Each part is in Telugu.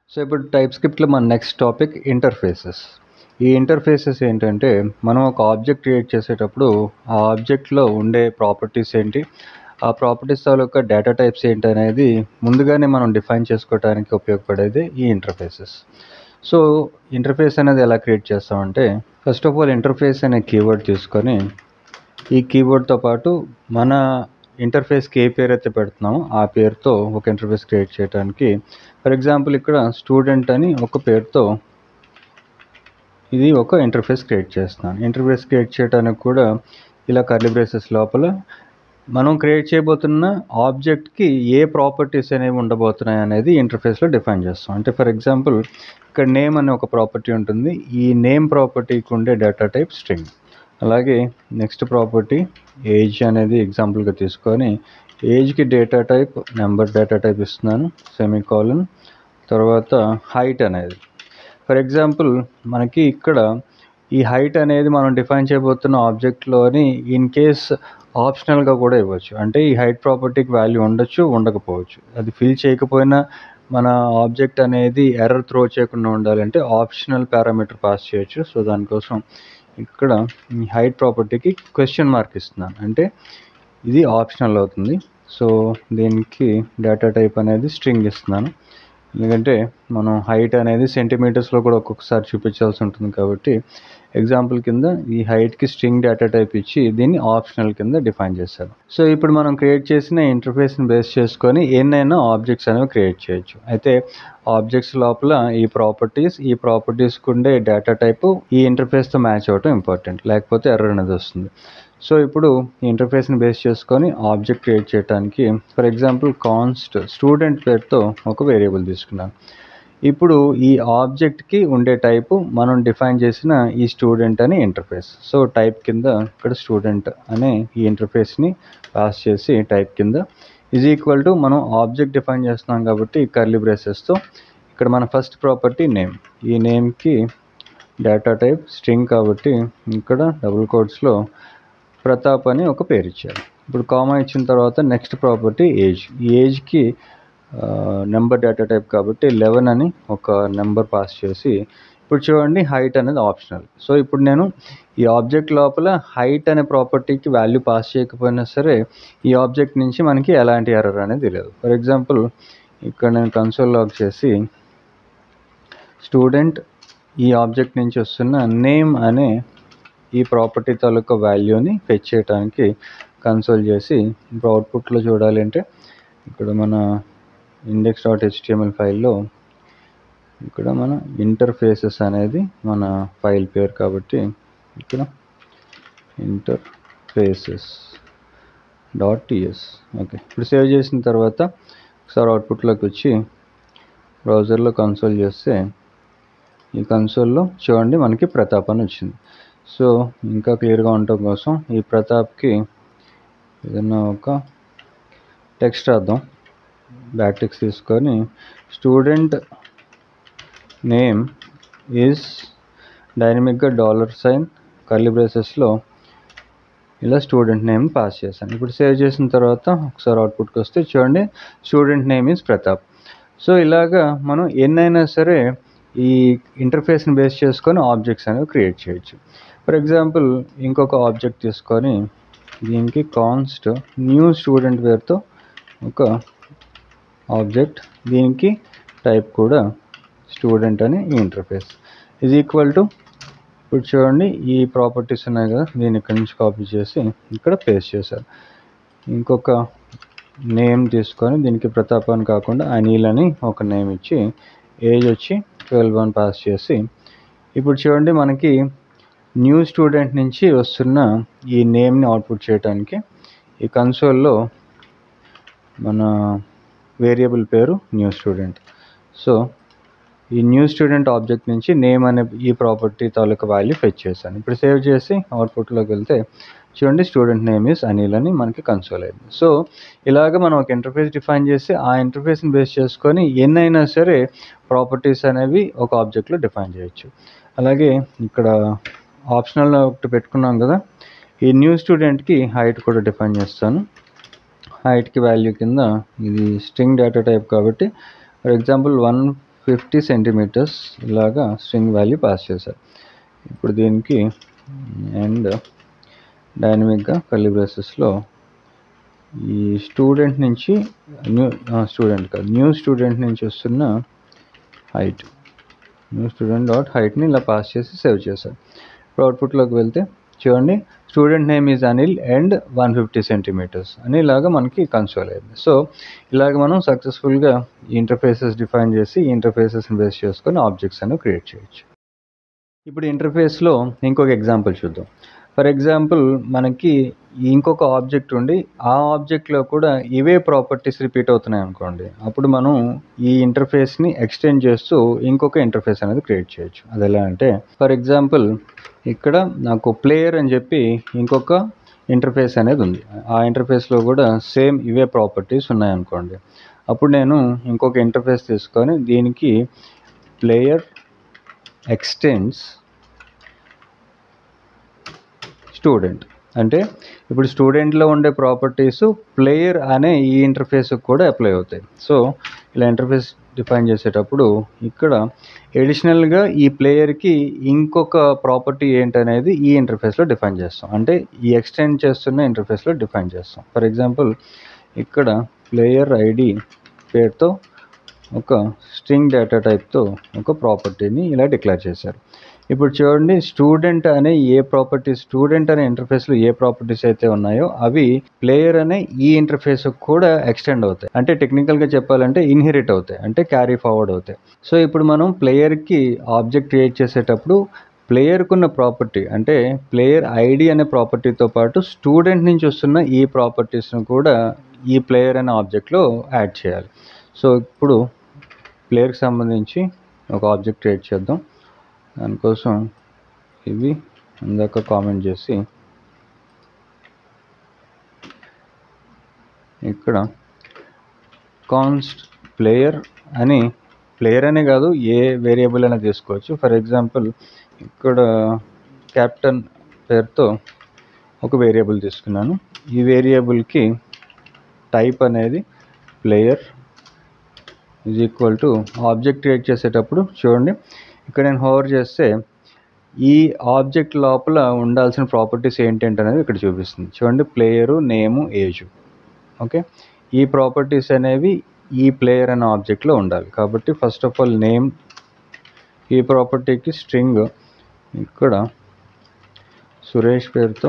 సో ఇప్పుడు టైప్ స్క్రిప్ట్లో మన నెక్స్ట్ టాపిక్ ఇంటర్ఫేసెస్ ఈ ఇంటర్ఫేసెస్ ఏంటంటే మనం ఒక ఆబ్జెక్ట్ క్రియేట్ చేసేటప్పుడు ఆ ఆబ్జెక్ట్లో ఉండే ప్రాపర్టీస్ ఏంటి ఆ ప్రాపర్టీస్ తాలూకా డేటా టైప్స్ ఏంటి అనేది ముందుగానే మనం డిఫైన్ చేసుకోవడానికి ఉపయోగపడేది ఈ ఇంటర్ఫేసెస్ సో ఇంటర్ఫేస్ అనేది ఎలా క్రియేట్ చేస్తామంటే ఫస్ట్ ఆఫ్ ఆల్ ఇంటర్ఫేస్ అనే కీవర్డ్ తీసుకొని ఈ కీవర్డ్తో పాటు మన ఇంటర్ఫేస్కి ఏ పేరు అయితే పెడుతున్నామో ఆ పేరుతో ఒక ఇంటర్ఫేస్ క్రియేట్ చేయడానికి ఫర్ ఎగ్జాంపుల్ ఇక్కడ స్టూడెంట్ అని ఒక పేరుతో ఇది ఒక ఇంటర్ఫేస్ క్రియేట్ చేస్తున్నాను ఇంటర్ఫేస్ క్రియేట్ చేయడానికి కూడా ఇలా కర్లీ బ్రేసెస్ లోపల మనం క్రియేట్ చేయబోతున్న ఆబ్జెక్ట్కి ఏ ప్రాపర్టీస్ అనేవి ఉండబోతున్నాయి అనేది ఇంటర్ఫేస్లో డిఫైన్ చేస్తాం అంటే ఫర్ ఎగ్జాంపుల్ ఇక్కడ నేమ్ అనే ఒక ప్రాపర్టీ ఉంటుంది ఈ నేమ్ ప్రాపర్టీకి ఉండే డేటా టైప్ స్ట్రింగ్ అలాగే నెక్స్ట్ ప్రాపర్టీ ఏజ్ అనేది ఎగ్జాంపుల్గా తీసుకొని ఏజ్కి data type number data type ఇస్తున్నాను సెమీకాలన్ తర్వాత హైట్ అనేది ఫర్ ఎగ్జాంపుల్ మనకి ఇక్కడ ఈ హైట్ అనేది మనం డిఫైన్ చేయబోతున్న ఆబ్జెక్ట్లోని ఇన్ కేస్ ఆప్షనల్గా కూడా ఇవ్వచ్చు అంటే ఈ హైట్ ప్రాపర్టీకి వాల్యూ ఉండొచ్చు ఉండకపోవచ్చు అది ఫిల్ చేయకపోయినా మన ఆబ్జెక్ట్ అనేది ఎర్రర్ త్రో చేయకుండా ఉండాలంటే ఆప్షనల్ పారామీటర్ పాస్ చేయొచ్చు సో దానికోసం ఇక్కడ ఈ హైట్ ప్రాపర్టీకి క్వశ్చన్ మార్క్ ఇస్తున్నాను అంటే ఇది ఆప్షనల్ అవుతుంది సో దీనికి డేటా టైప్ అనేది స్ట్రింగ్ ఇస్తున్నాను ఎందుకంటే మనం హైట్ అనేది సెంటీమీటర్స్లో కూడా ఒక్కొక్కసారి చూపించాల్సి ఉంటుంది కాబట్టి ఎగ్జాంపుల్ కింద ఈ హైట్కి స్ట్రింగ్ డేటా టైప్ ఇచ్చి దీన్ని ఆప్షనల్ కింద డిఫైన్ చేశాను సో ఇప్పుడు మనం క్రియేట్ చేసిన ఇంటర్ఫేస్ని బేస్ చేసుకొని ఎన్నైనా ఆబ్జెక్ట్స్ అనేవి క్రియేట్ చేయొచ్చు అయితే ఆబ్జెక్ట్స్ లోపల ఈ ప్రాపర్టీస్ ఈ ప్రాపర్టీస్కి ఉండే డేటా టైపు ఈ ఇంటర్ఫేస్తో మ్యాచ్ అవ్వటం ఇంపార్టెంట్ లేకపోతే ఎర్రర్ అనేది వస్తుంది సో ఇప్పుడు ఈ ఇంటర్ఫేస్ని బేస్ చేసుకొని ఆబ్జెక్ట్ క్రియేట్ చేయడానికి ఫర్ ఎగ్జాంపుల్ కాన్స్ట్ స్టూడెంట్ పేరుతో ఒక వేరియబుల్ తీసుకున్నాను ఇప్పుడు ఈ ఆబ్జెక్ట్కి ఉండే టైపు మనం డిఫైన్ చేసిన ఈ స్టూడెంట్ అనే ఇంటర్ఫేస్ సో టైప్ కింద ఇక్కడ స్టూడెంట్ అనే ఈ ఇంటర్ఫేస్ని పాస్ చేసి టైప్ కింద ఈజ్ ఈక్వల్ టు మనం ఆబ్జెక్ట్ డిఫైన్ చేస్తున్నాం కాబట్టి కర్లీ బ్రేసెస్తో ఇక్కడ మన ఫస్ట్ ప్రాపర్టీ నేమ్ ఈ నేమ్కి డేటా టైప్ స్ట్రింగ్ కాబట్టి ఇక్కడ డబుల్ కోడ్స్లో ప్రతాప్ అని ఒక పేరు ఇచ్చారు ఇప్పుడు కామా ఇచ్చిన తర్వాత నెక్స్ట్ ప్రాపర్టీ ఏజ్ ఈ ఏజ్కి నెంబర్ డేటా టైప్ కాబట్టి లెవెన్ అని ఒక నెంబర్ పాస్ చేసి ఇప్పుడు చూడండి హైట్ అనేది ఆప్షనల్ సో ఇప్పుడు నేను ఈ ఆబ్జెక్ట్ లోపల హైట్ అనే ప్రాపర్టీకి వాల్యూ పాస్ చేయకపోయినా సరే ఈ ఆబ్జెక్ట్ నుంచి మనకి ఎలాంటి ఎర్రర్ అనేది తెలియదు ఫర్ ఎగ్జాంపుల్ ఇక్కడ నేను కన్సోల్ లాగ్ చేసి స్టూడెంట్ ఈ ఆబ్జెక్ట్ నుంచి వస్తున్న నేమ్ అనే ఈ ప్రాపర్టీ తాలూకా వాల్యూని ఫెచ్ చేయడానికి కన్సోల్ చేసి ఇప్పుడు అవుట్పుట్లో చూడాలి అంటే ఇక్కడ మన ఇండెక్స్ డాట్ హెచ్టిఎంఎల్ ఫైల్లో ఇక్కడ మన ఇంటర్ఫేసెస్ అనేది మన ఫైల్ పేరు కాబట్టి ఇక్కడ ఇంటర్ఫేసెస్ డాట్ టిఎస్ ఓకే ఇప్పుడు సేవ్ చేసిన తర్వాత ఒకసారి అవుట్పుట్లోకి వచ్చి బ్రౌజర్లో కన్సోల్ చేస్తే ఈ కన్సోల్లో చూడండి మనకి ప్రతాప్ అని వచ్చింది సో ఇంకా క్లియర్గా ఉండటం కోసం ఈ ప్రతాప్కి ఏదైనా ఒక టెక్స్ట్ రాద్దాం బ్యాక్ టెక్స్ట్ తీసుకొని స్టూడెంట్ నేమ్ ఈజ్ డైనమిక్గా డాలర్ సైన్ కర్లీ బ్రేసెస్లో ఇలా స్టూడెంట్ నేమ్ పాస్ చేశాను ఇప్పుడు సేవ్ చేసిన తర్వాత ఒకసారి అవుట్పుట్కి వస్తే చూడండి student name is Prathap so ఇలాగా మనం ఎన్నైనా సరే ఈ ఇంటర్ఫేస్ని బేస్ చేసుకొని ఆబ్జెక్ట్స్ అనేవి క్రియేట్ చేయొచ్చు ఫర్ ఎగ్జాంపుల్ ఇంకొక ఆబ్జెక్ట్ తీసుకొని దీనికి కాన్స్ట్ న్యూ స్టూడెంట్ పేరుతో ఒక ఆబ్జెక్ట్ దీనికి టైప్ కూడా స్టూడెంట్ అని ఈ ఇంటర్ఫేస్ ఈజ్ ఈక్వల్ టు ఇప్పుడు చూడండి ఈ ప్రాపర్టీస్ ఉన్నాయి కదా దీన్ని ఇక్కడి నుంచి కాపీ చేసి ఇక్కడ పేస్ట్ చేశారు ఇంకొక నేమ్ తీసుకొని దీనికి ప్రతాప్ అని కాకుండా అనిల్ అని ఒక నేమ్ ఇచ్చి ఏజ్ వచ్చి ట్వెల్వ్ అని పాస్ చేసి ఇప్పుడు చూడండి మనకి న్యూ స్టూడెంట్ నుంచి వస్తున్న ఈ నేమ్ని అవుట్పుట్ చేయడానికి ఈ కన్సోల్లో మన వేరియబుల్ పేరు న్యూ స్టూడెంట్ సో ఈ న్యూ స్టూడెంట్ ఆబ్జెక్ట్ నుంచి నేమ్ అనే ఈ ప్రాపర్టీ తాలూకా వాల్యూ ఫెచ్ చేశాను ఇప్పుడు సేవ్ చేసి అవుట్పుట్లోకి వెళ్తే చూడండి స్టూడెంట్ నేమ్ ఇస్ అనిల్ అని మనకి కన్సోల్ అయింది సో ఇలాగ మనం ఒక ఇంటర్ఫేస్ డిఫైన్ చేసి ఆ ఇంటర్ఫేస్ని బేస్ చేసుకొని ఎన్నైనా సరే ప్రాపర్టీస్ అనేవి ఒక ఆబ్జెక్ట్లో డిఫైన్ చేయొచ్చు అలాగే ఇక్కడ ఆప్షనల్ ఒకటి పెట్టుకున్నాం కదా ఈ న్యూ స్టూడెంట్కి హైట్ కూడా డిఫైన్ చేస్తాను హైట్కి వాల్యూ కింద ఇది స్ట్రింగ్ డేటా టైప్ కాబట్టి for example one fifty centimetres ఇలాగా స్ట్రింగ్ వాల్యూ పాస్ చేశారు ఇప్పుడు దీనికి అండ్ డైనమిక్గా కర్లీ బ్రేసెస్లో ఈ స్టూడెంట్ నుంచి న్యూ స్టూడెంట్ కాదు న్యూ స్టూడెంట్ నుంచి వస్తున్న హైట్ న్యూ స్టూడెంట్ డాట్ హైట్ని ఇలా పాస్ చేసి సేవ్ చేశారు ఇప్పుడు అవుట్పుట్లోకి వెళ్తే చూడండి student name is Anil and one fifty centimetres అని ఇలాగ మనకి కన్సోల్ అయింది సో ఇలాగ మనం సక్సెస్ఫుల్గా ఈ ఇంటర్ఫేసెస్ డిఫైన్ చేసి ఈ ఇంటర్ఫేసెస్ని బేస్ చేసుకొని ఆబ్జెక్ట్స్ అనేవి క్రియేట్ చేయొచ్చు ఇప్పుడు ఇంటర్ఫేస్లో ఇంకొక ఎగ్జాంపుల్ చూద్దాం ఫర్ ఎగ్జాంపుల్ మనకి ఇంకొక ఆబ్జెక్ట్ ఉండి ఆ ఆబ్జెక్ట్లో కూడా ఇవే ప్రాపర్టీస్ రిపీట్ అవుతున్నాయి అనుకోండి అప్పుడు మనం ఈ ఇంటర్ఫేస్ని ఎక్స్టెండ్ చేస్తూ ఇంకొక ఇంటర్ఫేస్ అనేది క్రియేట్ చేయొచ్చు అది ఎలా అంటే ఫర్ ఎగ్జాంపుల్ ఇక్కడ నాకు ప్లేయర్ అని చెప్పి ఇంకొక ఇంటర్ఫేస్ అనేది ఉంది ఆ ఇంటర్ఫేస్లో కూడా సేమ్ ఇవే ప్రాపర్టీస్ ఉన్నాయనుకోండి అప్పుడు నేను ఇంకొక ఇంటర్ఫేస్ తీసుకొని దీనికి ప్లేయర్ ఎక్స్టెండ్స్ స్టూడెంట్ అంటే ఇప్పుడు స్టూడెంట్లో ఉండే ప్రాపర్టీస్ ప్లేయర్ అనే ఈ ఇంటర్ఫేస్కి కూడా అప్లై అవుతాయి సో ఇలా ఇంటర్ఫేస్ డిఫైన్ చేసేటప్పుడు ఇక్కడ ఎడిషనల్గా ఈ ప్లేయర్కి ఇంకొక ప్రాపర్టీ ఏంటనేది ఈ ఇంటర్ఫేస్లో డిఫైన్ చేస్తాం అంటే ఈ ఎక్స్టెండ్ చేస్తున్న ఇంటర్ఫేస్లో డిఫైన్ చేస్తాం ఫర్ ఎగ్జాంపుల్ ఇక్కడ ప్లేయర్ ఐడి పేరుతో ఒక స్ట్రింగ్ డేటా టైప్తో ఒక ప్రాపర్టీని ఇలా డిక్లేర్ చేశారు ఇప్పుడు చూడండి స్టూడెంట్ అనే ఏ ప్రాపర్టీ స్టూడెంట్ అనే ఇంటర్ఫేస్లో ఏ ప్రాపర్టీస్ అయితే ఉన్నాయో అవి ప్లేయర్ అనే ఈ ఇంటర్ఫేస్ కూడా ఎక్స్టెండ్ అవుతాయి అంటే టెక్నికల్గా చెప్పాలంటే ఇన్హెరిట్ అవుతాయి అంటే క్యారీ ఫార్వర్డ్ అవుతాయి సో ఇప్పుడు మనం ప్లేయర్కి ఆబ్జెక్ట్ క్రియేట్ చేసేటప్పుడు ప్లేయర్కున్న ప్రాపర్టీ అంటే ప్లేయర్ ఐడి అనే ప్రాపర్టీతో పాటు స్టూడెంట్ నుంచి వస్తున్న ఈ ప్రాపర్టీస్ను కూడా ఈ ప్లేయర్ అనే ఆబ్జెక్ట్లో యాడ్ చేయాలి సో ఇప్పుడు ప్లేయర్కి సంబంధించి ఒక ఆబ్జెక్ట్ క్రియేట్ చేద్దాం దానికోసం ఇవి ఇందాక కామెంట్ చేసి ఇక్కడ కాన్స్ట్ ప్లేయర్ అని ప్లేయర్ అనే కాదు ఏ వేరియబుల్ అయినా తీసుకోవచ్చు ఫర్ ఎగ్జాంపుల్ ఇక్కడ క్యాప్టెన్ పేరుతో ఒక వేరియబుల్ తీసుకున్నాను ఈ వేరియబుల్కి టైప్ అనేది player is equal to object create చేసేటప్పుడు చూడండి ఇక్కడ నేను హోవర్ చేస్తే ఈ ఆబ్జెక్ట్ లోపల ఉండాల్సిన ప్రాపర్టీస్ ఏంటంటే అనేది ఇక్కడ చూపిస్తుంది చూడండి ప్లేయరు నేము ఏజు ఓకే ఈ ప్రాపర్టీస్ అనేవి ఈ ప్లేయర్ అనే ఆబ్జెక్ట్లో ఉండాలి కాబట్టి ఫస్ట్ ఆఫ్ ఆల్ నేమ్ ఈ ప్రాపర్టీకి స్ట్రింగ్ ఇక్కడ సురేష్ పేరుతో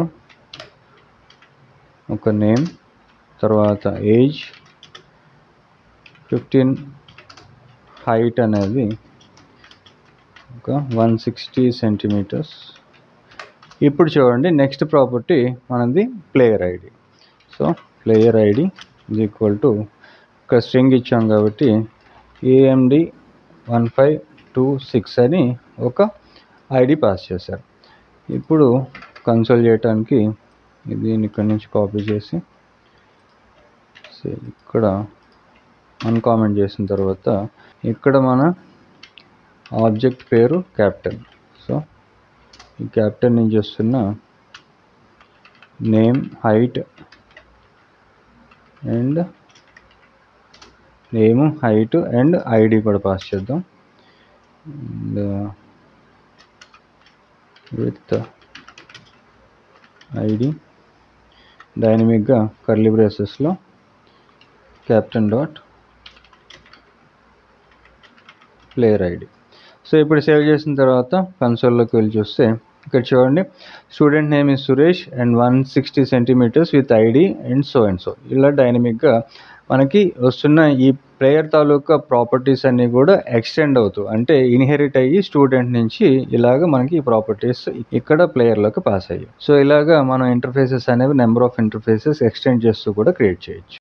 ఒక నేమ్ తర్వాత ఏజ్ ఫిఫ్టీన్ హైట్ అనేది ఒక వన్ సిక్స్టీ సెంటీమీటర్స్ ఇప్పుడు చూడండి నెక్స్ట్ ప్రాపర్టీ మనది player ID so player ID is equal to ఒక స్ట్రింగ్ ఇచ్చాం కాబట్టి AMD one five two six అని ఒక ఐడి పాస్ చేశారు ఇప్పుడు కన్సోల్ చేయడానికి దీన్ని ఇక్కడ నుంచి కాపీ చేసి సో ఇక్కడ అన్కామెంట్ చేసిన తర్వాత ఇక్కడ మన ఆబ్జెక్ట్ పేరు క్యాప్టెన్ సో ఈ క్యాప్టెన్ నుంచి వస్తున్న name height and name height and ID కూడా పాస్ చేద్దాం అండ్ విత్ ఐడి డైనమిక్గా కర్లీ బ్రేసెస్లో captain dot player ID so ఇప్పుడు సేవ్ చేసిన తర్వాత కన్సోల్లోకి వెళ్ళి చూస్తే ఇక్కడ చూడండి student name is Suresh and one sixty centimetres with ID and so and so ఇలా డైనమిక్గా మనకి వస్తున్న ఈ ప్లేయర్ తాలూకా ప్రాపర్టీస్ అన్నీ కూడా ఎక్స్టెండ్ అవుతూ అంటే ఇన్హెరిట్ అయ్యి స్టూడెంట్ నుంచి ఇలాగ మనకి ఈ ప్రాపర్టీస్ ఇక్కడ ప్లేయర్లోకి పాస్ అయ్యాయి సో ఇలాగా మనం ఇంటర్ఫేసెస్ అనేవి నెంబర్ ఆఫ్ ఇంటర్ఫేసెస్ ఎక్స్టెండ్ చేస్తూ కూడా క్రియేట్ చేయొచ్చు